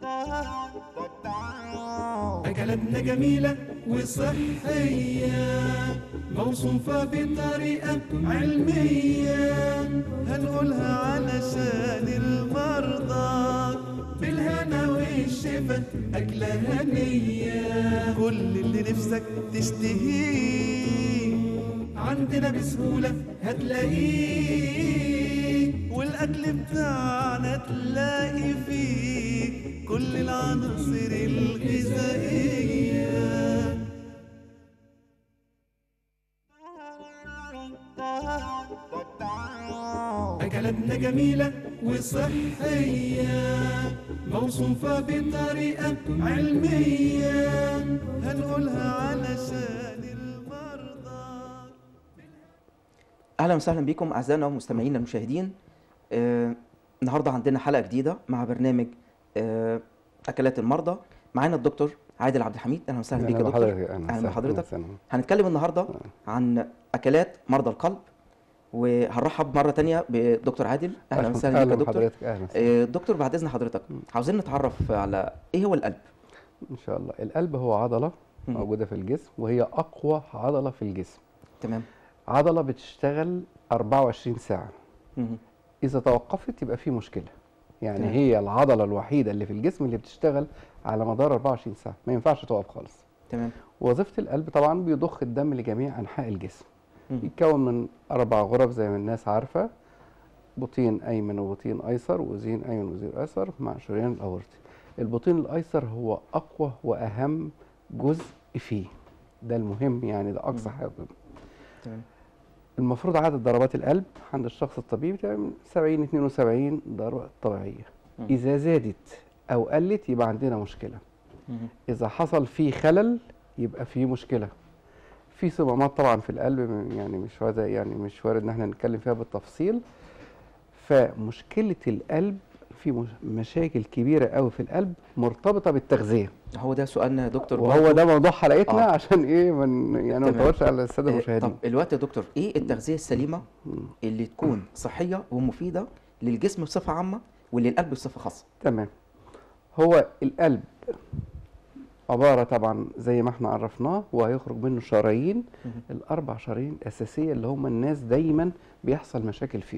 أكلاتنا جميلة وصحية موصوفة بطريقة علمية هنقولها علشان المرضى بالهنا والشفا أكلة هنية كل اللي نفسك تشتهيه عندنا بسهولة هتلاقيه والأكل بتاعنا تلاقي فيه كل العناصر الغذائية أكلاتنا جميلة وصحية موصوفة بطريقة علمية هنقولها علشان المرضى اهلا وسهلا بكم اعزائنا ومستمعينا المشاهدين آه النهارده عندنا حلقه جديده مع برنامج آه اكلات المرضى معانا الدكتور عادل عبد الحميد اهلا وسهلا بيك يا دكتور اهلا بحضرتك هنتكلم النهارده عن اكلات مرضى القلب وهنرحب مره تانية بدكتور عادل اهلا وسهلا بيك يا دكتور اهلا آه دكتور بعد اذن حضرتك عاوزين نتعرف على ايه هو القلب ان شاء الله القلب هو عضله مم. موجوده في الجسم وهي اقوى عضله في الجسم تمام عضله بتشتغل 24 ساعه مهم. اذا توقفت يبقى في مشكله يعني تمام. هي العضله الوحيده اللي في الجسم اللي بتشتغل على مدار 24 ساعه ما ينفعش تقف خالص تمام وظيفه القلب طبعا بيضخ الدم لجميع انحاء الجسم مهم. يتكون من اربع غرف زي ما الناس عارفه بطين ايمن وبطين ايسر وزين ايمن وزين ايسر مع شريان الاورطي البطين الايسر هو اقوى واهم جزء فيه ده المهم يعني ده اقصى مم. حاجه تمام المفروض عدد ضربات القلب عند الشخص الطبيعي بتبقى من 70 72 ضربه طبيعيه مم. اذا زادت او قلت يبقى عندنا مشكله مهم. اذا حصل فيه خلل يبقى فيه مشكله في صمامات طبعا في القلب م- يعني مش وارد يعني مش وارد ان احنا نتكلم فيها بالتفصيل فمشكله القلب في مش- مشاكل كبيره قوي في القلب مرتبطه بالتغذيه هو ده سؤالنا يا دكتور وهو برضو. ده موضوع حلقتنا آه. عشان ايه من يعني ما تمام. نطولش على الساده آه، المشاهدين طب الوقت يا دكتور ايه التغذيه السليمه مم. اللي تكون صحيه ومفيده للجسم بصفه عامه وللقلب بصفه خاصه تمام هو القلب عبارة طبعا زي ما احنا عرفناه وهيخرج منه شرايين مهم. الأربع شرايين الأساسية اللي هم الناس دايما بيحصل مشاكل فيهم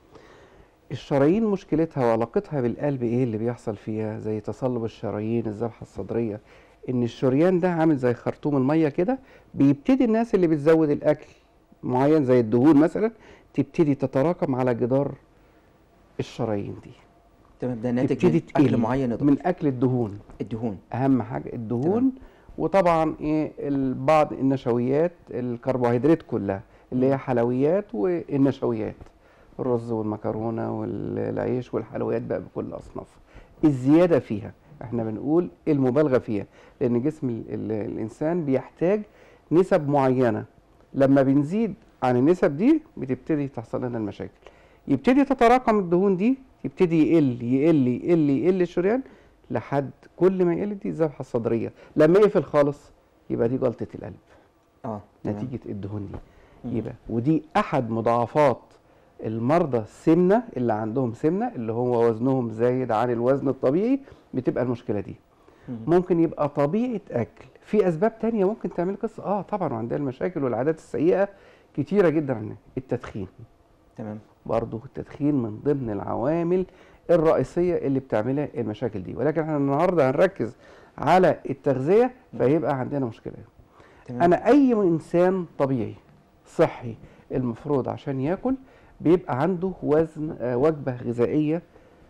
الشرايين مشكلتها وعلاقتها بالقلب ايه اللي بيحصل فيها زي تصلب الشرايين الذبحة الصدرية ان الشريان ده عامل زي خرطوم المية كده بيبتدي الناس اللي بتزود الأكل معين زي الدهون مثلا تبتدي تتراكم على جدار الشرايين دي تمام ده ناتج تبتدي من اكل تقل معين يا دكتور من اكل الدهون الدهون اهم حاجه الدهون وطبعا ايه ال- بعض النشويات الكربوهيدرات كلها اللي هي حلويات والنشويات الرز والمكرونه والعيش والحلويات بقى بكل اصنافها الزياده فيها احنا بنقول المبالغه فيها لان جسم ال ال الانسان بيحتاج نسب معينه لما بنزيد عن النسب دي بتبتدي تحصل لنا المشاكل يبتدي تتراكم الدهون دي يبتدي يقل يقل يقل يقل الشريان لحد كل ما يقل دي الذبحه الصدريه لما يقفل خالص يبقى دي جلطه القلب اه تمام. نتيجه الدهون دي مم. يبقى ودي احد مضاعفات المرضى السمنه اللي عندهم سمنه اللي هو وزنهم زايد عن الوزن الطبيعي بتبقى المشكله دي مم. ممكن يبقى طبيعه اكل في اسباب تانية ممكن تعمل قصه اه طبعا وعندنا المشاكل والعادات السيئه كتيره جدا عندنا التدخين تمام برضه التدخين من ضمن العوامل الرئيسيه اللي بتعملها المشاكل دي ولكن احنا النهارده هنركز على التغذيه فيبقى عندنا مشكله تمام انا اي انسان طبيعي صحي المفروض عشان ياكل بيبقى عنده وزن آه، وجبه غذائيه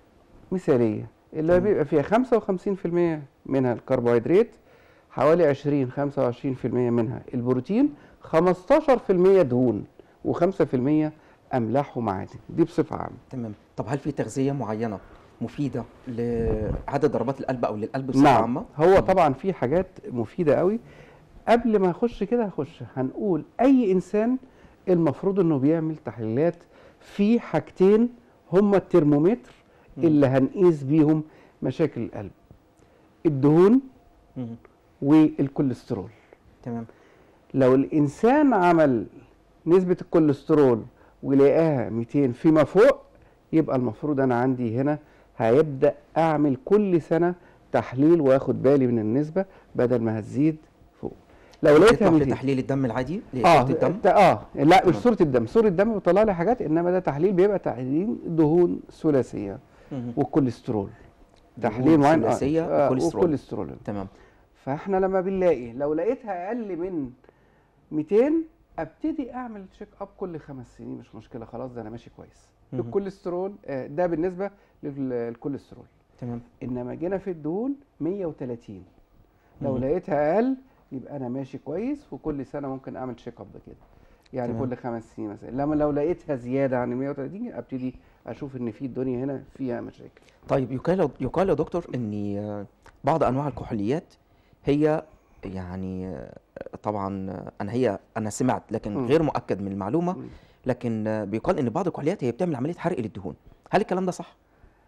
مثاليه اللي تمام. بيبقى فيها 55% منها الكربوهيدرات حوالي 20 25% منها البروتين 15% دهون و5% املاح ومعادن دي بصفه عامه تمام طب هل في تغذيه معينه مفيده لعدد ضربات القلب او للقلب بصفه نعم عامه هو طبعا في حاجات مفيده قوي قبل ما اخش كده هخش هنقول اي انسان المفروض انه بيعمل تحليلات في حاجتين هما الترمومتر مم. اللي هنقيس بيهم مشاكل القلب الدهون مم. والكوليسترول تمام لو الانسان عمل نسبه الكوليسترول ولقاها 200 فيما فوق يبقى المفروض انا عندي هنا هيبدا اعمل كل سنه تحليل واخد بالي من النسبه بدل ما هتزيد فوق لو لقيتها يطلع في 200 تحليل الدم العادي اه لصورة الدم الت- اه لا مش تمام. صوره الدم صوره الدم بيطلع لي حاجات انما ده تحليل بيبقى تحليل دهون ثلاثيه مهم. والكوليسترول دهون تحليل معين ثلاثية آه وكوليسترول. وكوليسترول تمام فاحنا لما بنلاقي لو لقيتها اقل من 200 ابتدي اعمل تشيك اب كل خمس سنين مش مشكله خلاص ده انا ماشي كويس مهم. الكوليسترول آه، ده بالنسبه للكوليسترول تمام انما جينا في الدهون 130 لو مهم. لقيتها اقل يبقى انا ماشي كويس وكل سنه ممكن اعمل تشيك اب كده يعني تمام. كل خمس سنين مثلا لما لو لقيتها زياده عن ال 130 ابتدي اشوف ان في الدنيا هنا فيها مشاكل طيب يقال يقال يا دكتور ان آه، بعض انواع الكحوليات هي يعني آه، طبعا آه، انا هي انا سمعت لكن مم. غير مؤكد من المعلومه مم. لكن آه، بيقال ان بعض الكحوليات هي بتعمل عمليه حرق للدهون هل الكلام ده صح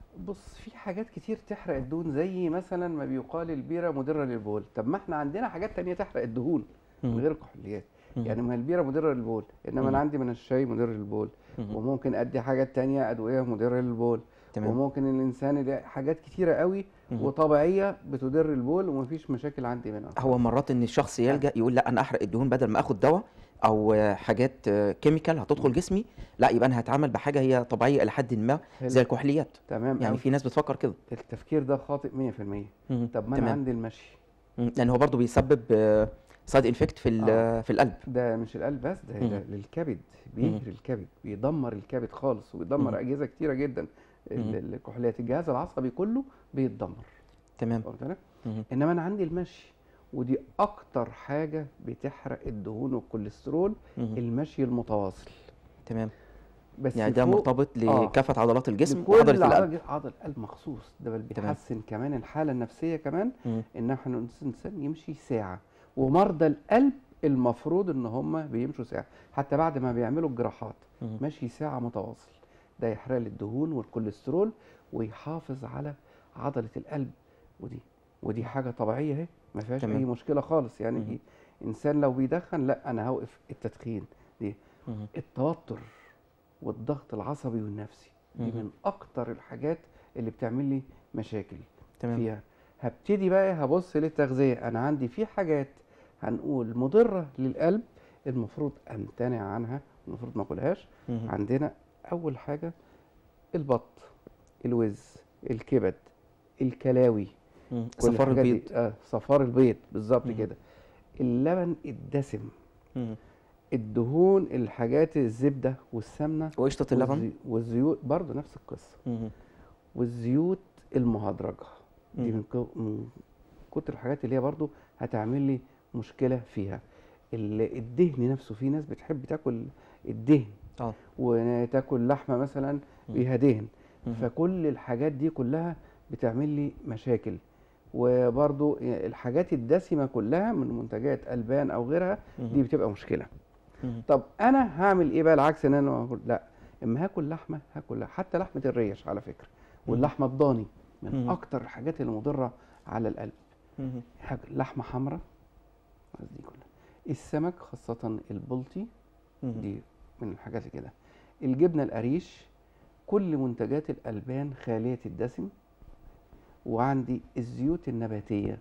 بص في حاجات كتير تحرق الدهون زي مثلا ما بيقال البيره مضره للبول طب ما احنا عندنا حاجات تانية تحرق الدهون من مم. غير الكحوليات مم. يعني ما هي البيره مضره للبول انما مم. انا عندي من الشاي مضر للبول مم. وممكن ادي حاجات تانية ادويه مضره للبول تمام وممكن الانسان يلاقي حاجات كتيره قوي مم. وطبيعيه بتضر البول ومفيش مشاكل عندي منها هو مرات ان الشخص يلجا يقول لا انا احرق الدهون بدل ما اخد دواء او آه، حاجات كيميكال هتدخل جسمي لا يبقى انا هتعامل بحاجه هي طبيعيه الى حد ما حلو. زي الكحوليات تمام يعني يعني في ناس بتفكر كده التفكير ده خاطئ 100% مم. طب ما انا تمام عندي المشي مم. لان هو برضه بيسبب سايد انفكت في ال- آه. في القلب ده مش القلب بس ده, ده مم. للكبد بيهري الكبد بيدمر الكبد خالص مم. وبيدمر اجهزه كتيره جدا ال- مم. ال- الكحوليات الجهاز العصبي كله بيتدمر تمام واخد بالك؟ مم. انما انا عندي المشي ودي اكتر حاجه بتحرق الدهون والكوليسترول مم. المشي المتواصل تمام بس يعني ده فوق مرتبط آه. لكافه عضلات الجسم لكل وعضله القلب عضل عضل القلب مخصوص ده بل تمام. بيحسن كمان الحاله النفسيه كمان مم. ان احنا الانسان يمشي ساعه ومرضى القلب المفروض ان هم بيمشوا ساعه حتى بعد ما بيعملوا الجراحات مم. ماشي ساعه متواصل ده يحرق لي الدهون والكوليسترول ويحافظ على عضله القلب ودي ودي حاجه طبيعيه اهي ما فيهاش تمام. اي مشكله خالص يعني مم. إيه؟ انسان لو بيدخن لا انا هوقف التدخين دي مم. التوتر والضغط العصبي والنفسي دي مم. من اكتر الحاجات اللي بتعمل لي مشاكل تمام فيها هبتدي بقى هبص للتغذيه انا عندي في حاجات هنقول مضره للقلب المفروض امتنع عنها المفروض ما اكلهاش مم. عندنا اول حاجه البط الوز الكبد الكلاوي مم. كل صفار الحاجات دي- البيض اه صفار البيض بالظبط مم. كده اللبن الدسم مم. الدهون الحاجات الزبده والسمنه وقشطه اللبن والزي- والزيوت برضه نفس القصه مم. والزيوت المهدرجه دي مم. من كو- من كتر الحاجات اللي هي برضه هتعمل لي مشكله فيها ال- الدهن نفسه في ناس بتحب تاكل الدهن اه وتاكل لحمه مثلا مم. فيها دهن مم. فكل الحاجات دي كلها بتعمل لي مشاكل وبرضو الحاجات الدسمه كلها من منتجات البان او غيرها مم. دي بتبقى مشكله مم. طب انا هعمل ايه بقى العكس ان انا أقول لا اما هاكل لحمه هاكل لحمة. حتى لحمه الريش على فكره واللحمه الضاني من مم. اكتر الحاجات اللي مضره على القلب مم. هاكل لحمه حمراء دي كلها السمك خاصه البلطي مم. دي من الحاجات كده الجبنه القريش كل منتجات الالبان خاليه الدسم وعندي الزيوت النباتيه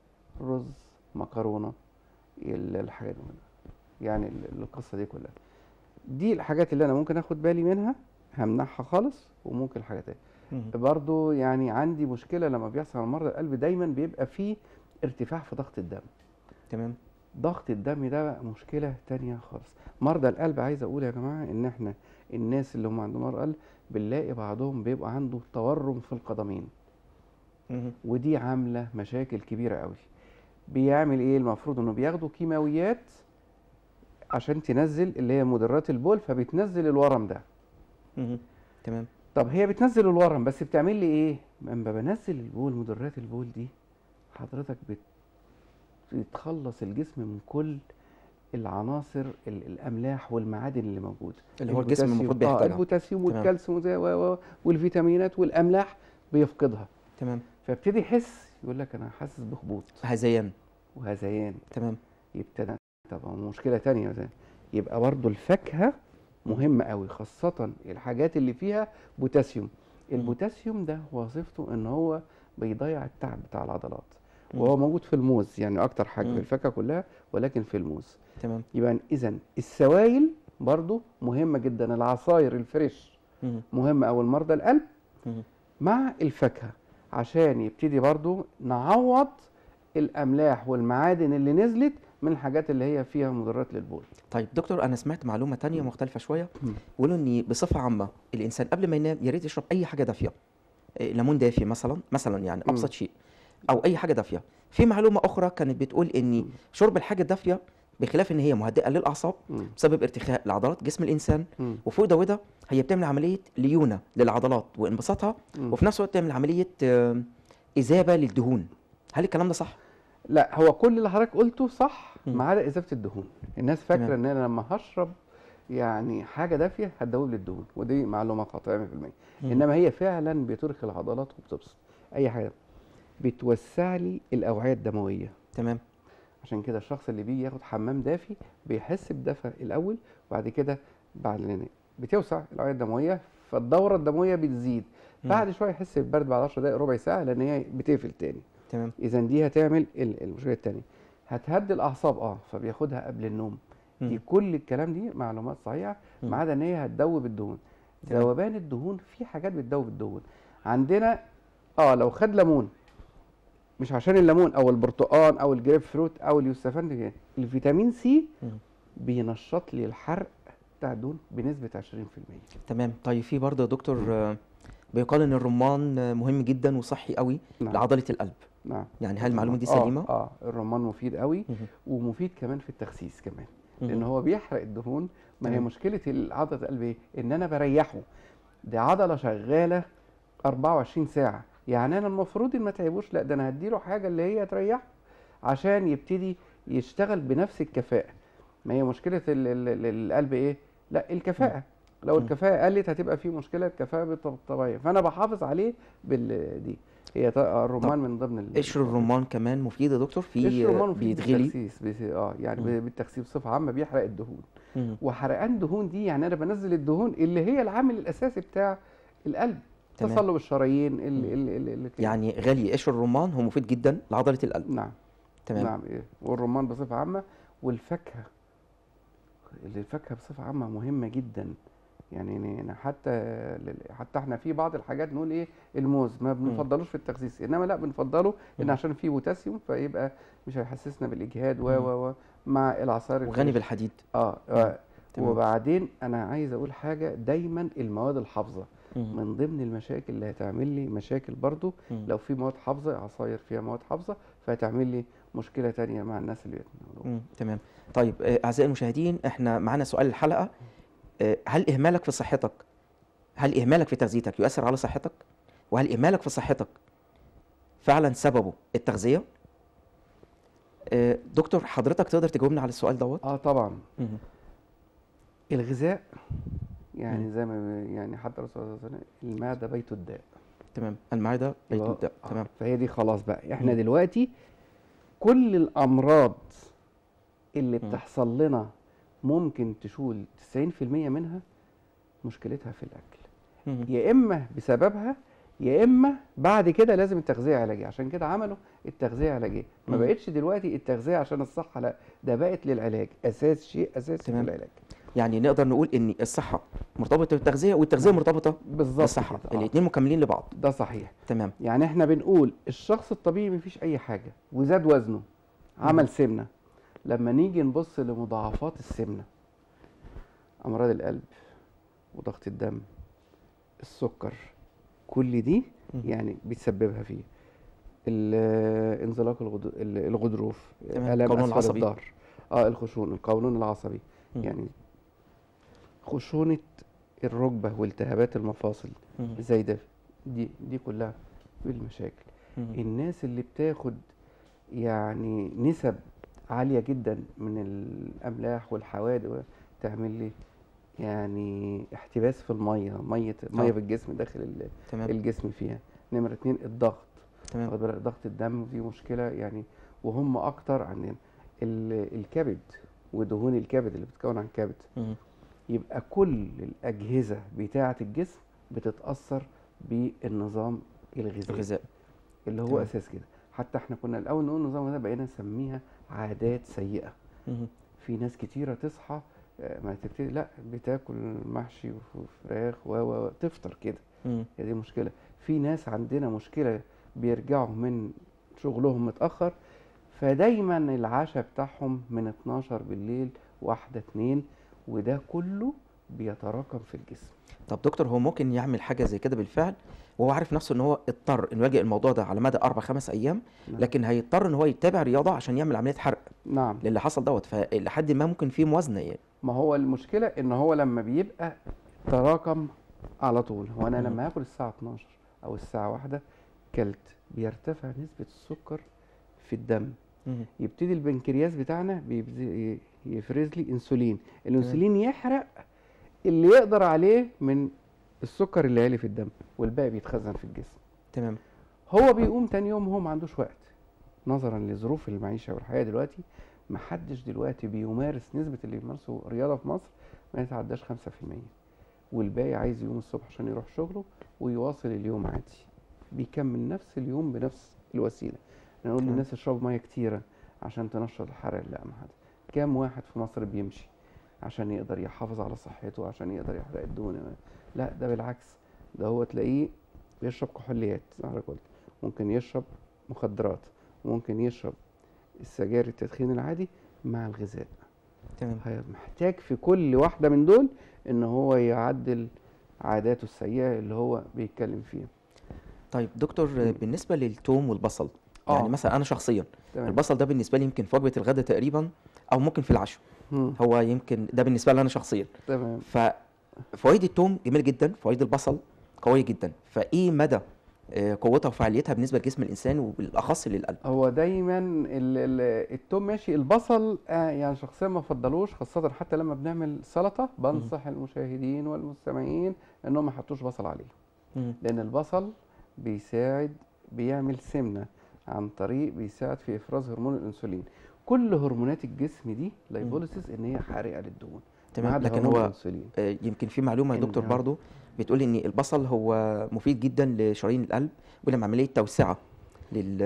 رز مكرونه ال- الحاجات دي كلها. يعني ال- القصه دي كلها دي الحاجات اللي انا ممكن اخد بالي منها همنعها خالص وممكن حاجات تانية مم. برضو يعني عندي مشكله لما بيحصل على مرضى القلب دايما بيبقى فيه ارتفاع في ضغط الدم تمام ضغط الدم ده بقى مشكلة تانية خالص مرضى القلب عايز اقول يا جماعة ان احنا الناس اللي هم عندهم مرض قلب بنلاقي بعضهم بيبقى عنده تورم في القدمين مم. ودي عاملة مشاكل كبيرة قوي بيعمل ايه المفروض انه بياخدوا كيماويات عشان تنزل اللي هي مدرات البول فبتنزل الورم ده مم. تمام طب هي بتنزل الورم بس بتعمل لي ايه لما بنزل البول مدرات البول دي حضرتك بت- بتخلص الجسم من كل العناصر ال- الاملاح والمعادن اللي موجوده اللي هو الجسم البوتاسيوم- المفروض آه بيحتاجها البوتاسيوم تمام. والكالسيوم وزي و- و- والفيتامينات والاملاح بيفقدها تمام فابتدي يحس يقول لك انا حاسس بهبوط هذيان وهذيان تمام يبتدى طبعا مشكله تانية مثلا يبقى برضو الفاكهه مهمه قوي خاصه الحاجات اللي فيها بوتاسيوم البوتاسيوم ده وظيفته ان هو بيضيع التعب بتاع العضلات مم. وهو موجود في الموز يعني اكتر حاجه مم. في الفاكهه كلها ولكن في الموز تمام يبقى اذا السوائل برضو مهمه جدا العصاير الفريش مم. مهمه أوي لمرضى القلب مم. مع الفاكهه عشان يبتدي برضو نعوض الاملاح والمعادن اللي نزلت من الحاجات اللي هي فيها مضرات للبول طيب دكتور انا سمعت معلومه تانية مختلفه شويه مم. بيقولوا ان بصفه عامه الانسان قبل ما ينام يا ريت يشرب اي حاجه دافيه إيه، ليمون دافي مثلا مثلا يعني مم. ابسط شيء او اي حاجه دافيه في معلومه اخرى كانت بتقول ان شرب الحاجه الدافيه بخلاف ان هي مهدئه للاعصاب مم. بسبب ارتخاء لعضلات جسم الانسان مم. وفوق ده وده هي بتعمل عمليه ليونه للعضلات وانبساطها مم. وفي نفس الوقت بتعمل عمليه آه، اذابه للدهون هل الكلام ده صح؟ لا هو كل اللي حضرتك قلته صح مم. ما عدا اذابه الدهون الناس فاكره تمام. ان انا لما هشرب يعني حاجه دافيه هتدوب لي الدهون ودي معلومه خاطئه 100% مم. انما هي فعلا بترخي العضلات وبتبسط اي حاجه بتوسع لي الاوعيه الدمويه تمام عشان كده الشخص اللي بيجي ياخد حمام دافي بيحس بدفى الاول وبعد كده بعد لان بتوسع الاوعيه الدمويه فالدوره الدمويه بتزيد مم. بعد شويه يحس بالبرد بعد 10 دقائق ربع ساعه لان هي بتقفل تاني تمام اذا دي هتعمل ال- المشكله الثانيه هتهدي الاعصاب اه فبياخدها قبل النوم دي مم. كل الكلام دي معلومات صحيحه مم. ما عدا ان هي هتدوب الدهون تمام. ذوبان الدهون في حاجات بتدوب الدهون عندنا اه لو خد ليمون مش عشان الليمون او البرتقال او الجريب فروت او اليوسفندي الفيتامين سي مم. بينشط لي الحرق بتاع الدهون بنسبه 20% تمام طيب في برضه يا دكتور آه، بيقال ان الرمان آه، مهم جدا وصحي قوي نعم لعضله القلب نعم يعني هل المعلومه دي آه، سليمه؟ اه الرمان مفيد قوي مم. ومفيد كمان في التخسيس كمان مم. لان هو بيحرق الدهون ما هي تمام. مشكله عضله القلب ايه ان انا بريحه دي عضله شغاله 24 ساعه يعني انا المفروض ان ما تعبوش لا ده انا هديله حاجه اللي هي تريحه عشان يبتدي يشتغل بنفس الكفاءه ما هي مشكله ال ال ال القلب ايه لا الكفاءه لو مم. الكفاءه قلت هتبقى في مشكله الكفاءه بالطبيعيه فانا بحافظ عليه بال دي هي ط- الرمان من ضمن ال- قشر الرمان كمان مفيد يا دكتور في قشر الرمان آه، مفيد بيتغلي بالتخسيس بيس- اه يعني مم. بالتخسيس بصفه عامه بيحرق الدهون مم. وحرقان الدهون دي يعني انا بنزل الدهون اللي هي العامل الاساسي بتاع القلب تمام. تصلب الشرايين ال مم. ال ال ال كده. يعني غلي قشر الرمان هو مفيد جدا لعضله القلب نعم تمام نعم إيه. والرمان بصفه عامه والفاكهه اللي الفاكهه بصفه عامه مهمه جدا يعني ن- ن- حتى لل- حتى احنا في بعض الحاجات نقول ايه الموز ما بنفضلوش في التخسيس انما لا بنفضله ان مم. عشان فيه بوتاسيوم فيبقى مش هيحسسنا بالاجهاد و مم. و و مع العصائر وغني الفريش. بالحديد اه, آه. تمام. وبعدين انا عايز اقول حاجه دايما المواد الحافظه مم. من ضمن المشاكل اللي هتعمل لي مشاكل برضو مم. لو في مواد حافظه عصاير فيها مواد حافظه فهتعمل لي مشكله تانية مع الناس اللي بيتناولوها مم. تمام طيب آه، اعزائي المشاهدين احنا معانا سؤال الحلقه آه، هل اهمالك في صحتك هل اهمالك في تغذيتك يؤثر على صحتك وهل اهمالك في صحتك فعلا سببه التغذيه آه، دكتور حضرتك تقدر تجاوبنا على السؤال دوت اه طبعا مم. الغذاء يعني مم. زي ما بي- يعني حتى الرسول صلى الله عليه وسلم المعده بيت الداء تمام المعده بيت يبقى- الداء آه، تمام فهي دي خلاص بقى احنا مم. دلوقتي كل الامراض اللي مم. بتحصل لنا ممكن تشول 90% منها مشكلتها في الاكل مم. يا اما بسببها يا اما بعد كده لازم التغذيه علاجيه عشان كده عملوا التغذيه علاجيه ما مم. بقتش دلوقتي التغذيه عشان الصحه لا ده بقت للعلاج اساس شيء اساسي تمام. في العلاج يعني نقدر نقول ان الصحه مرتبطه بالتغذيه والتغذيه نعم. مرتبطه بالظبط بالصحه كده، آه. الاثنين مكملين لبعض ده صحيح تمام يعني احنا بنقول الشخص الطبيعي مفيش اي حاجه وزاد وزنه عمل سمنه لما نيجي نبص لمضاعفات السمنه امراض القلب وضغط الدم السكر كل دي مم. يعني بتسببها فيه ال- انزلاق الغض- ال- الغضروف تمام. الام القولون اسفل العصبي. الظهر اه الخشون القولون العصبي مم. يعني خشونه الركبه والتهابات المفاصل مم. زي ده دي دي كلها المشاكل مم. الناس اللي بتاخد يعني نسب عالية جدا من الأملاح والحوادق تعمل لي يعني احتباس في المية مية مية آه. في الجسم داخل ال- تمام الجسم فيها نمرة اتنين الضغط تمام واخد بالك ضغط الدم دي مشكلة يعني وهم أكتر عندنا ال- الكبد ودهون الكبد اللي بتتكون عن الكبد مم. يبقى كل الأجهزة بتاعة الجسم بتتأثر بالنظام الغذائي الغذاء اللي هو تمام. اساس كده حتى احنا كنا الاول نقول النظام ده بقينا نسميها عادات سيئه مهم. في ناس كتيره تصحى آه، ما تبتدي لا بتاكل محشي وفراخ و و و- تفطر كده مم. هي دي المشكله في ناس عندنا مشكله بيرجعوا من شغلهم متاخر فدايما العشاء بتاعهم من 12 بالليل واحدة اتنين وده كله بيتراكم في الجسم طب دكتور هو ممكن يعمل حاجه زي كده بالفعل وهو عارف نفسه ان هو اضطر انه يواجه الموضوع ده على مدى اربع خمس ايام نعم. لكن هيضطر ان هو يتابع رياضه عشان يعمل عمليه حرق نعم للي حصل دوت فلحد ما ممكن في موازنه يعني ما هو المشكلة ان هو لما بيبقى تراكم على طول هو انا مم. لما اكل الساعة 12 او الساعة واحدة كلت بيرتفع نسبة السكر في الدم مهم. يبتدي البنكرياس بتاعنا بيبتدي يفرز لي انسولين الانسولين يحرق اللي يقدر عليه من السكر اللي عالي في الدم والباقي بيتخزن في الجسم تمام هو بيقوم تاني يوم هو ما عندوش وقت نظرا لظروف المعيشه والحياه دلوقتي ما حدش دلوقتي بيمارس نسبه اللي بيمارسوا رياضه في مصر ما يتعداش 5% والباقي عايز يقوم الصبح عشان يروح شغله ويواصل اليوم عادي بيكمل نفس اليوم بنفس الوسيله نقول تمام. للناس اشربوا ميه كتيره عشان تنشط الحرق لا ما حد كام واحد في مصر بيمشي عشان يقدر يحافظ على صحته عشان يقدر يحرق الدهون لا ده بالعكس ده هو تلاقيه بيشرب كحوليات زي ما حضرتك قلت ممكن يشرب مخدرات ممكن يشرب السجاير التدخين العادي مع الغذاء تمام هي- محتاج في كل واحدة من دول ان هو يعدل عاداته السيئة اللي هو بيتكلم فيها طيب دكتور مم. بالنسبه للتوم والبصل آه. يعني مثلا انا شخصيا تمام البصل ده بالنسبه لي يمكن في وجبه الغداء تقريبا او ممكن في العشاء مم. هو يمكن ده بالنسبه لي انا شخصيا تمام ففوائد التوم جميل جدا فوائد البصل قويه جدا فايه مدى آه، قوتها وفعاليتها بالنسبه لجسم الانسان وبالاخص للقلب هو دايما ال- ال- التوم ماشي البصل آه يعني شخصيا ما افضلوش خاصة حتى لما بنعمل سلطة بنصح المشاهدين والمستمعين انهم ما يحطوش بصل عليه مم. لان البصل بيساعد بيعمل سمنه عن طريق بيساعد في افراز هرمون الانسولين كل هرمونات الجسم دي لايبوليسيس ان هي حارقه للدهون ما تمام عدا لكن هرمون هو الانسولين آه، يمكن في معلومه يا إن دكتور هو- برضو بتقول ان البصل هو مفيد جدا لشرايين القلب ولما عمليه توسعه لل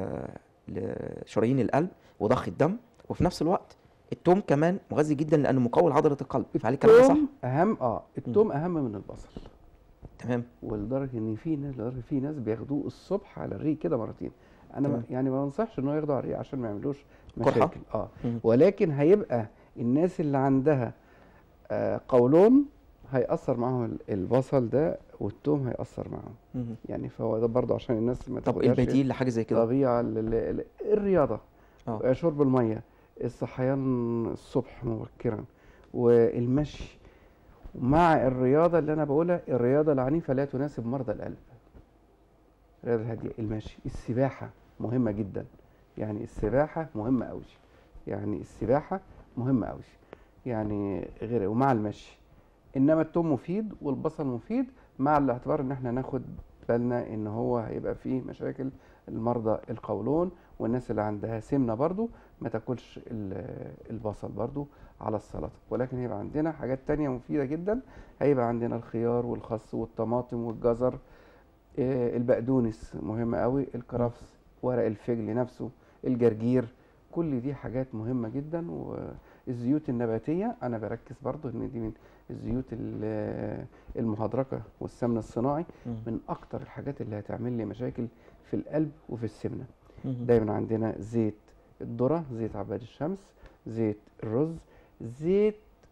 لشرايين القلب وضخ الدم وفي نفس الوقت التوم كمان مغذي جدا لانه مقوي عضله القلب فهل الكلام ده صح؟ التوم اهم اه التوم اهم من البصل تمام ولدرجه ان في ناس لدرجه في ناس بياخدوه الصبح على الريق كده مرتين انا ما تمام. يعني ما بنصحش ان هو ياخده على الريق عشان ما يعملوش قرحة؟ مشاكل اه مم. ولكن هيبقى الناس اللي عندها آه قولون هيأثر معاهم ال- البصل ده والثوم هيأثر معاهم مم. يعني فهو ده برضه عشان الناس ما طب تاخدهاش البديل لحاجه زي كده طبيعة ال- ال- ال- الرياضة اه آه، شرب المية الصحيان الصبح مبكرا والمشي مع الرياضة اللي أنا بقولها الرياضة العنيفة لا تناسب مرضى القلب الرياضة الهادية المشي السباحة مهمة جدا يعني السباحة مهمة أوي يعني السباحة مهمة أوي يعني غير ومع المشي إنما التوم مفيد والبصل مفيد مع الاعتبار إن احنا ناخد بالنا إن هو هيبقى فيه مشاكل المرضى القولون والناس اللي عندها سمنة برضو ما تاكلش ال- البصل برضو على السلطة ولكن هيبقى عندنا حاجات تانية مفيدة جدا هيبقى عندنا الخيار والخس والطماطم والجزر آه، البقدونس مهمة قوي الكرفس ورق الفجل نفسه الجرجير كل دي حاجات مهمة جدا والزيوت النباتية أنا بركز برضو إن دي من الزيوت ال- المهدرجة والسمن الصناعي مم. من أكتر الحاجات اللي هتعمل لي مشاكل في القلب وفي السمنة مم. دايما عندنا زيت الذرة زيت عباد الشمس زيت الرز زيت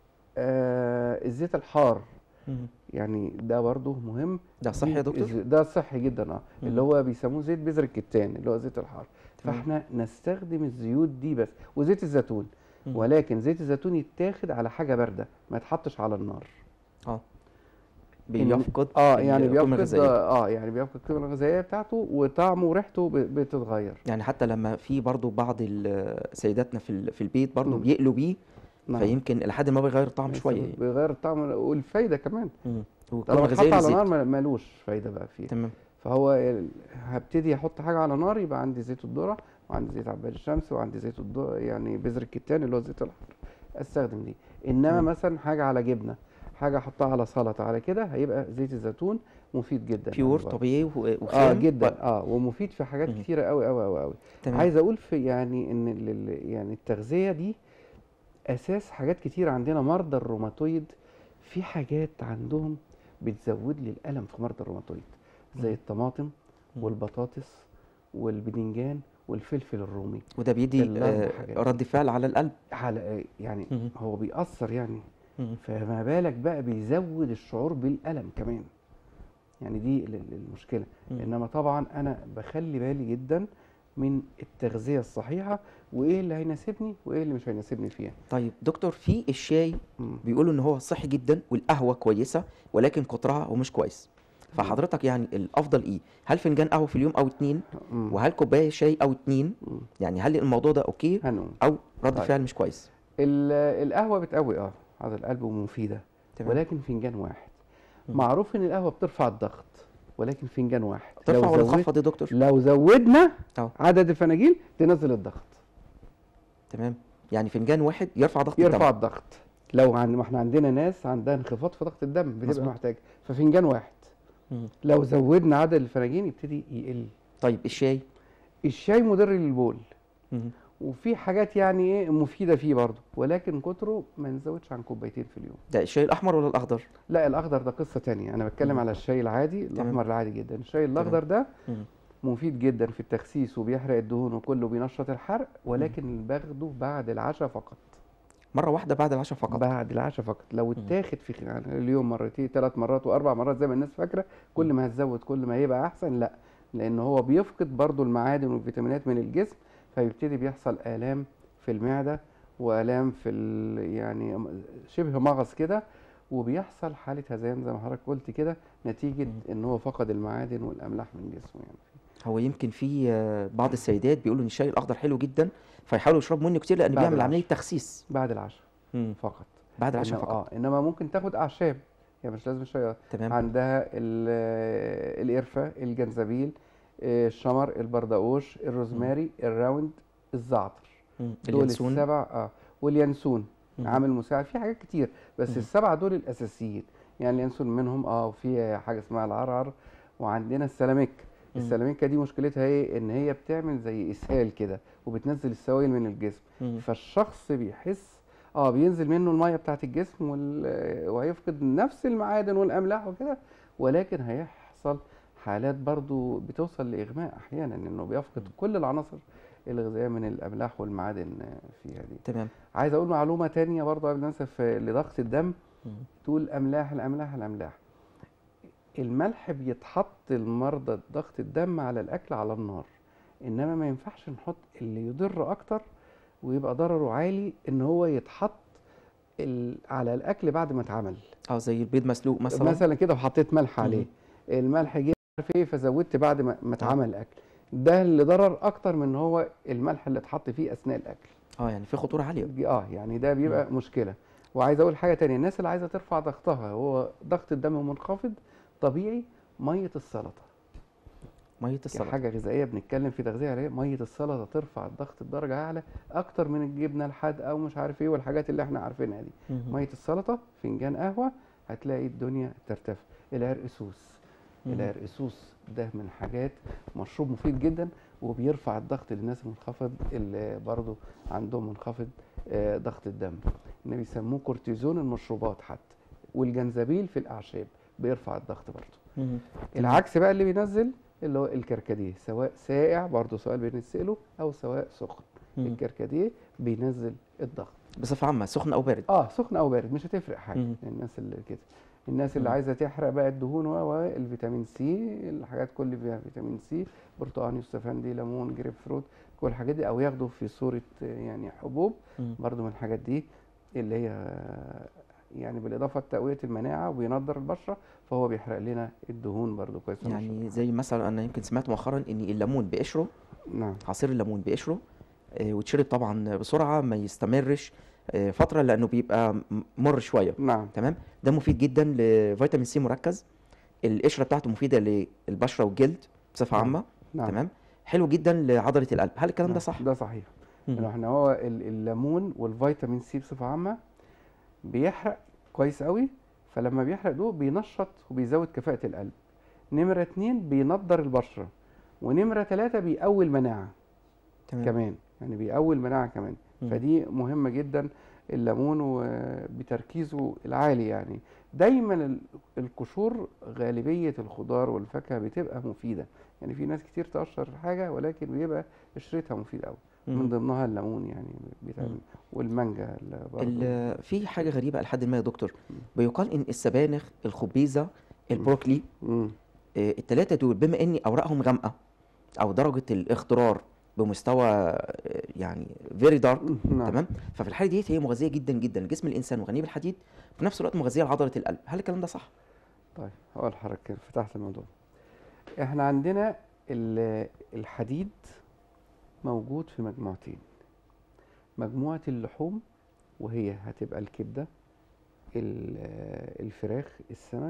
آه الزيت الحار مم. يعني ده برضو مهم ده صح يا دي- دكتور؟ الز- ده صحي جدا اه مم. اللي هو بيسموه زيت بذر الكتان اللي هو زيت الحار تمام. فاحنا نستخدم الزيوت دي بس وزيت الزيتون مم. ولكن زيت الزيتون يتاخد على حاجه بارده ما يتحطش على النار اه بيفقد اه يعني القيمة بيفقد الغذائية. اه يعني بيفقد القيمه الغذائيه بتاعته وطعمه وريحته ب- بتتغير يعني حتى لما في برضو بعض ال- سيداتنا في ال- في البيت برضو مم. بيقلوا بيه نعم. فيمكن لحد ما بيغير الطعم شويه بيغير الطعم والفايده كمان مم. لو والقيمه اتحط الغذائيه على نار للزيت ما- مالوش فايده بقى فيه تمام فهو ال- هبتدي احط حاجه على نار يبقى عندي زيت الذره وعندي زيت عباد الشمس وعندي زيت الذره يعني بذر الكتان اللي هو زيت الحار استخدم دي انما مم. مثلا حاجه على جبنه حاجه احطها على سلطه على كده هيبقى زيت الزيتون مفيد جدا بيور برضه. طبيعي و- اه وخام جدا اه ومفيد في حاجات مم. كتيره قوي قوي قوي قوي تمام عايز اقول في يعني ان ال- ال- يعني التغذيه دي اساس حاجات كتير عندنا مرضى الروماتويد في حاجات عندهم بتزود لي الالم في مرضى الروماتويد زي مم. الطماطم مم. والبطاطس والبدنجان والفلفل الرومي وده بيدي الأربع آه، حاجات. رد فعل على القلب على يعني مم. هو بيأثر يعني مم. فما بالك بقى بيزود الشعور بالألم كمان يعني دي ال- ال- المشكلة مم. إنما طبعا أنا بخلي بالي جدا من التغذية الصحيحة وإيه اللي هيناسبني وإيه اللي مش هيناسبني فيها طيب دكتور في الشاي مم. بيقولوا ان هو صحي جدا والقهوه كويسه ولكن كترها هو مش كويس فحضرتك يعني الافضل ايه هل فنجان قهوه في اليوم او اتنين مم. وهل كوبايه شاي او اتنين مم. يعني هل الموضوع ده اوكي هنقول او رد طيب. فعل مش كويس ال- القهوة بتقوي اه عضل القلب ومفيدة تمام ولكن فنجان واحد مم. معروف إن القهوة بترفع الضغط ولكن فنجان واحد ترفع لو ولا زود- تخفض يا دكتور لو زودنا أه. عدد الفناجيل تنزل الضغط تمام يعني فنجان واحد يرفع ضغط يرفع الدم الضغط لو عن ما احنا عندنا ناس عندها انخفاض في ضغط الدم بتبقى مظبوط. محتاجه ففنجان واحد مم. لو زودنا عدد الفناجين يبتدي يقل طيب الشاي الشاي مضر للبول مم. وفي حاجات يعني ايه مفيده فيه برضه ولكن كتره ما نزودش عن كوبايتين في اليوم ده الشاي الاحمر ولا الاخضر لا الاخضر ده قصه تانية انا بتكلم مم. على الشاي العادي تمام. الاحمر العادي جدا الشاي الاخضر ده مم. مفيد جدا في التخسيس وبيحرق الدهون وكله بينشط الحرق ولكن باخده بعد العشاء فقط مره واحده بعد العشاء فقط بعد العشاء فقط لو اتاخد في يعني اليوم مرتين ثلاث مرات واربع مرات زي ما الناس فاكره كل ما هتزود كل ما هيبقى احسن لا لان هو بيفقد برضو المعادن والفيتامينات من الجسم فيبتدي بيحصل الام في المعده والام في ال- يعني شبه مغص كده وبيحصل حاله هذيان زي ما حضرتك قلت كده نتيجه مم. ان هو فقد المعادن والاملاح من جسمه يعني هو يمكن في آه، بعض السيدات بيقولوا ان الشاي الاخضر حلو جدا فيحاولوا يشربوا منه كتير لانه بعد بيعمل العشاء. عمليه تخسيس بعد العشاء مم. فقط بعد العشاء إنما- فقط اه انما ممكن تاخد اعشاب يعني مش لازم شاي تمام عندها ال- القرفة الجنزبيل آه، الشمر البردقوش الروزماري الراوند الزعتر مم. دول اليانسون السبع اه واليانسون مم. عامل مساعد في حاجات كتير بس مم. السبعة دول الأساسيين يعني اليانسون منهم اه وفي حاجة اسمها العرعر وعندنا السلاميك مم. السلاميكا دي مشكلتها ايه ان هي بتعمل زي اسهال كده وبتنزل السوائل من الجسم مم. فالشخص بيحس اه بينزل منه الميه بتاعت الجسم وال... وهيفقد نفس المعادن والاملاح وكده ولكن هيحصل حالات برضو بتوصل لاغماء احيانا انه بيفقد كل العناصر الغذائيه من الاملاح والمعادن فيها دي تمام عايز اقول معلومه تانية برضو قبل ما انسى في لضغط الدم مم. تقول املاح الاملاح الاملاح الملح بيتحط لمرضى ضغط الدم على الاكل على النار انما ما ينفعش نحط اللي يضر اكتر ويبقى ضرره عالي ان هو يتحط ال- على الاكل بعد ما اتعمل اه زي البيض مسلوق مثلا مثلا كده وحطيت ملح عليه مم. الملح جه عارف ايه فزودت بعد ما ما اتعمل الاكل ده اللي ضرر اكتر من هو الملح اللي اتحط فيه اثناء الاكل اه يعني في خطوره عاليه دي- اه يعني ده بيبقى مشكله وعايز اقول حاجه تانية الناس اللي عايزه ترفع ضغطها هو ضغط الدم منخفض طبيعي ميه السلطه ميه السلطه حاجه غذائيه بنتكلم في تغذيه عليها ميه السلطه ترفع الضغط بدرجه اعلى اكتر من الجبنه الحاد او مش عارف ايه والحاجات اللي احنا عارفينها دي مم. ميه السلطه فنجان قهوه هتلاقي الدنيا ترتفع العرقسوس مم. العرقسوس ده من حاجات مشروب مفيد جدا وبيرفع الضغط للناس المنخفض اللي برضو عندهم منخفض آه، ضغط الدم اللي بيسموه كورتيزون المشروبات حتى والجنزبيل في الاعشاب بيرفع الضغط برضو مم. العكس بقى اللي بينزل اللي هو الكركديه سواء ساقع برضه سؤال بنسأله او سواء سخن مم. الكركديه بينزل الضغط بصفه عامه سخن او بارد اه سخن او بارد مش هتفرق حاجه مم. الناس اللي كده الناس اللي مم. عايزه تحرق بقى الدهون و و الفيتامين سي الحاجات كل اللي فيها فيتامين سي برتقال يوسفندي ليمون جريب فروت كل الحاجات دي او ياخدوا في صوره آه، يعني حبوب مم. برضو من الحاجات دي اللي هي آه، يعني بالاضافه لتقويه المناعه وبينضر البشره فهو بيحرق لنا الدهون برضو كويس يعني زي مثلا انا يمكن سمعت مؤخرا ان الليمون بقشره نعم عصير الليمون بقشره آه، ويتشرب طبعا بسرعه ما يستمرش آه، فتره لانه بيبقى م- مر شويه نعم تمام ده مفيد جدا لفيتامين سي مركز القشره بتاعته مفيده للبشره والجلد بصفه نعم. عامه نعم تمام حلو جدا لعضله القلب هل الكلام ده نعم، صح ده صحيح مم. لو احنا هو ال- الليمون والفيتامين سي بصفه عامه بيحرق كويس قوي فلما بيحرق دول بينشط وبيزود كفاءه القلب نمره اتنين بينضر البشره ونمره تلاته بيقوي المناعه تمام كمان يعني بيقوي المناعه كمان مم. فدي مهمه جدا الليمون وبتركيزه العالي يعني دايما ال- القشور غالبيه الخضار والفاكهه بتبقى مفيده يعني في ناس كتير تقشر حاجه ولكن بيبقى قشرتها مفيد قوي من مم. ضمنها الليمون يعني بيتعمل مم. والمانجا اللي برضه ال- في حاجه غريبه لحد ما يا دكتور مم. بيقال ان السبانخ الخبيزه البروكلي مم. آه، التلاتة دول بما ان اوراقهم غامقه او درجه الاخضرار بمستوى آه، يعني فيري دارك نعم. تمام ففي الحاله ديت هي مغذيه جدا جدا لجسم الانسان وغنيه بالحديد في نفس الوقت مغذيه لعضله القلب هل الكلام ده صح طيب هقول لحضرتك فتحت الموضوع احنا عندنا ال- الحديد موجود في مجموعتين مجموعة اللحوم وهي هتبقى الكبدة ال- آه، الفراخ السمك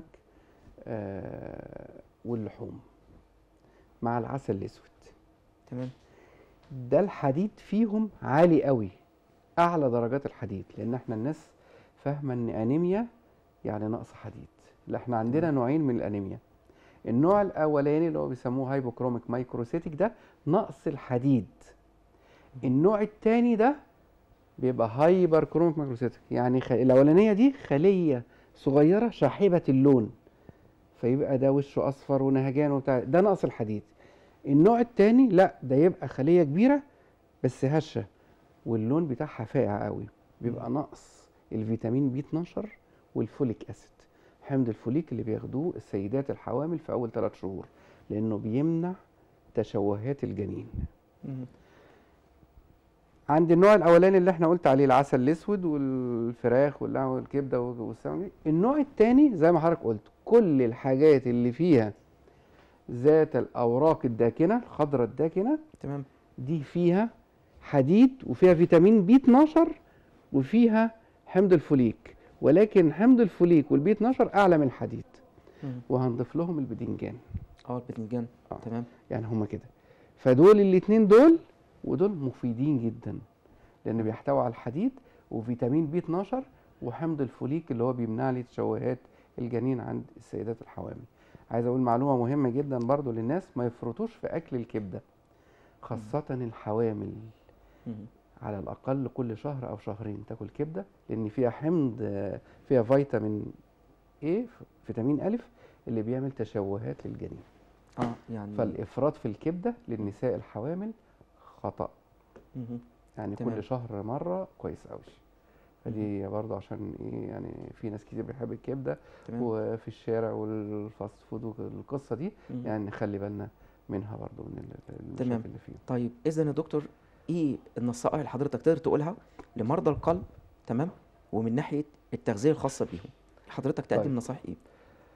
آه، واللحوم مع العسل الاسود تمام ده الحديد فيهم عالي قوي اعلى درجات الحديد لان احنا الناس فاهمه ان انيميا يعني نقص حديد لا احنا عندنا تمام. نوعين من الانيميا النوع الاولاني اللي هو بيسموه هايبوكروميك مايكروسيتيك ده نقص الحديد النوع الثاني ده بيبقى هايبر كروميك مايكروسيتيك يعني خ... الاولانيه دي خليه صغيره شاحبه اللون فيبقى ده وشه اصفر ونهجان وبتاع ده نقص الحديد النوع التاني لا ده يبقى خليه كبيره بس هشه واللون بتاعها فاقع قوي بيبقى نقص الفيتامين بي 12 والفوليك اسيد حمض الفوليك اللي بياخدوه السيدات الحوامل في اول ثلاث شهور لانه بيمنع تشوهات الجنين مم. عند النوع الاولاني اللي احنا قلت عليه العسل الاسود والفراخ واللحم والكبده والسمك النوع الثاني زي ما حضرتك قلت كل الحاجات اللي فيها ذات الاوراق الداكنه الخضراء الداكنه تمام دي فيها حديد وفيها فيتامين بي 12 وفيها حمض الفوليك ولكن حمض الفوليك والبي 12 اعلى من الحديد مم. وهنضيف لهم البدنجان اه الباذنجان آه. تمام يعني هما كده فدول الاتنين دول ودول مفيدين جدا لان بيحتوي على الحديد وفيتامين بي 12 وحمض الفوليك اللي هو بيمنع لي تشوهات الجنين عند السيدات الحوامل عايز اقول معلومه مهمه جدا برضو للناس ما يفرطوش في اكل الكبده خاصه الحوامل مم. على الاقل كل شهر او شهرين تاكل كبده لان فيها حمض آه، فيها فيتامين ايه فيتامين الف اللي بيعمل تشوهات للجنين اه يعني فالافراط في الكبده للنساء الحوامل خطا مم. يعني تمام. كل شهر مره كويس قوي فدي برضه عشان ايه يعني في ناس كتير بتحب الكبده تمام وفي الشارع والفاست فود والقصه دي مم. يعني نخلي بالنا منها برضه من ال- تمام. المشاكل اللي فيه طيب اذا يا دكتور ايه النصائح اللي حضرتك تقدر تقولها لمرضى القلب تمام ومن ناحيه التغذيه الخاصه بيهم حضرتك تقدم طيب. نصائح ايه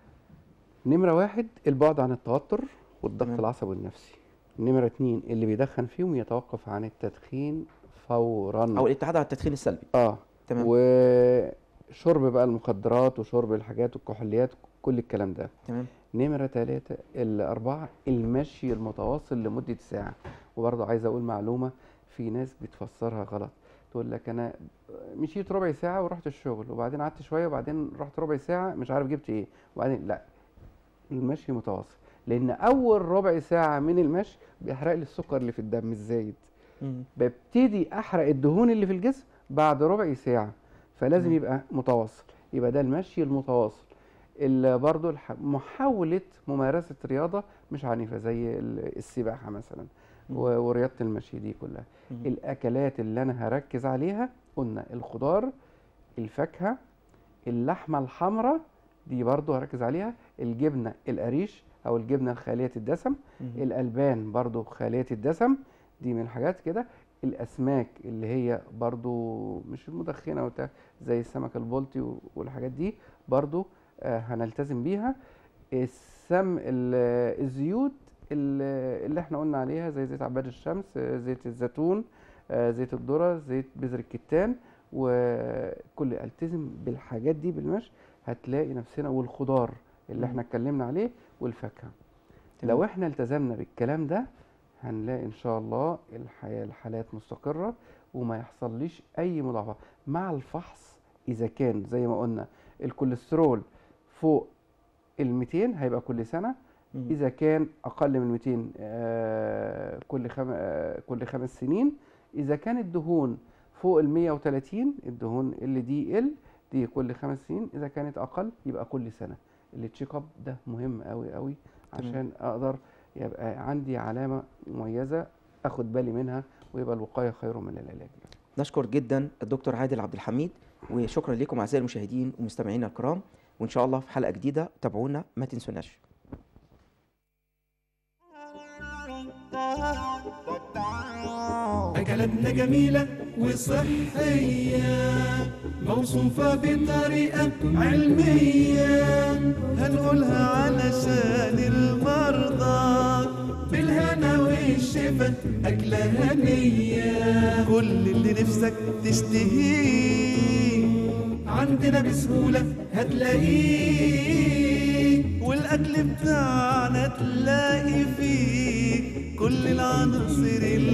نمره واحد البعد عن التوتر والضغط تمام. العصبي النفسي نمره اتنين اللي بيدخن فيهم يتوقف عن التدخين فورا او الابتعاد عن التدخين السلبي اه تمام وشرب بقى المخدرات وشرب الحاجات والكحوليات كل الكلام ده تمام نمرة تلاتة الأربعة المشي المتواصل لمدة ساعة وبرضه عايز أقول معلومة في ناس بتفسرها غلط تقول لك أنا مشيت ربع ساعة ورحت الشغل وبعدين قعدت شوية وبعدين رحت ربع ساعة مش عارف جبت إيه وبعدين لا المشي متواصل لأن أول ربع ساعة من المشي بيحرق لي السكر اللي في الدم الزايد مم. ببتدي احرق الدهون اللي في الجسم بعد ربع ساعه فلازم مم. يبقى متواصل يبقى ده المشي المتواصل اللي برضو الح- محاولة ممارسة رياضة مش عنيفة زي ال- السباحة مثلا مم. و- ورياضة المشي دي كلها مم. الأكلات اللي أنا هركز عليها قلنا الخضار الفاكهة اللحمة الحمراء دي برضو هركز عليها الجبنة القريش أو الجبنة الخالية الدسم مم. الألبان برضو خالية الدسم دي من الحاجات كده الأسماك اللي هي برضو مش المدخنة وبتاع زي السمك البلطي و- والحاجات دي برضو آه هنلتزم بيها السم ال- الزيوت ال- اللي احنا قلنا عليها زي زيت عباد الشمس آه، زيت الزيتون آه، زيت الذرة زيت بذر الكتان وكل التزم بالحاجات دي بالمشي هتلاقي نفسنا والخضار اللي مم. احنا اتكلمنا عليه والفاكهة تمام. لو احنا التزمنا بالكلام ده هنلاقي ان شاء الله الحياة الحالات مستقرة وما يحصليش اي مضاعفات مع الفحص اذا كان زي ما قلنا الكوليسترول فوق ال 200 هيبقى كل سنة مم. اذا كان اقل من 200 آه، كل خم... آه، كل خمس سنين اذا كانت دهون فوق ال 130 الدهون ال دي ال دي كل خمس سنين اذا كانت اقل يبقى كل سنه التشيك اب ده مهم قوي قوي تمام. عشان اقدر يبقى عندي علامه مميزه اخد بالي منها ويبقى الوقايه خير من العلاج نشكر جدا الدكتور عادل عبد الحميد وشكرا لكم اعزائي المشاهدين ومستمعينا الكرام وان شاء الله في حلقه جديده تابعونا ما تنسوناش أكلاتنا جميلة وصحية موصوفة بطريقة علمية هنقولها علشان المرضى بالهنا والشفا أكلة هنية كل اللي نفسك تشتهيه عندنا بسهولة هتلاقيه والأكل بتاعنا تلاقي فيه كل العناصر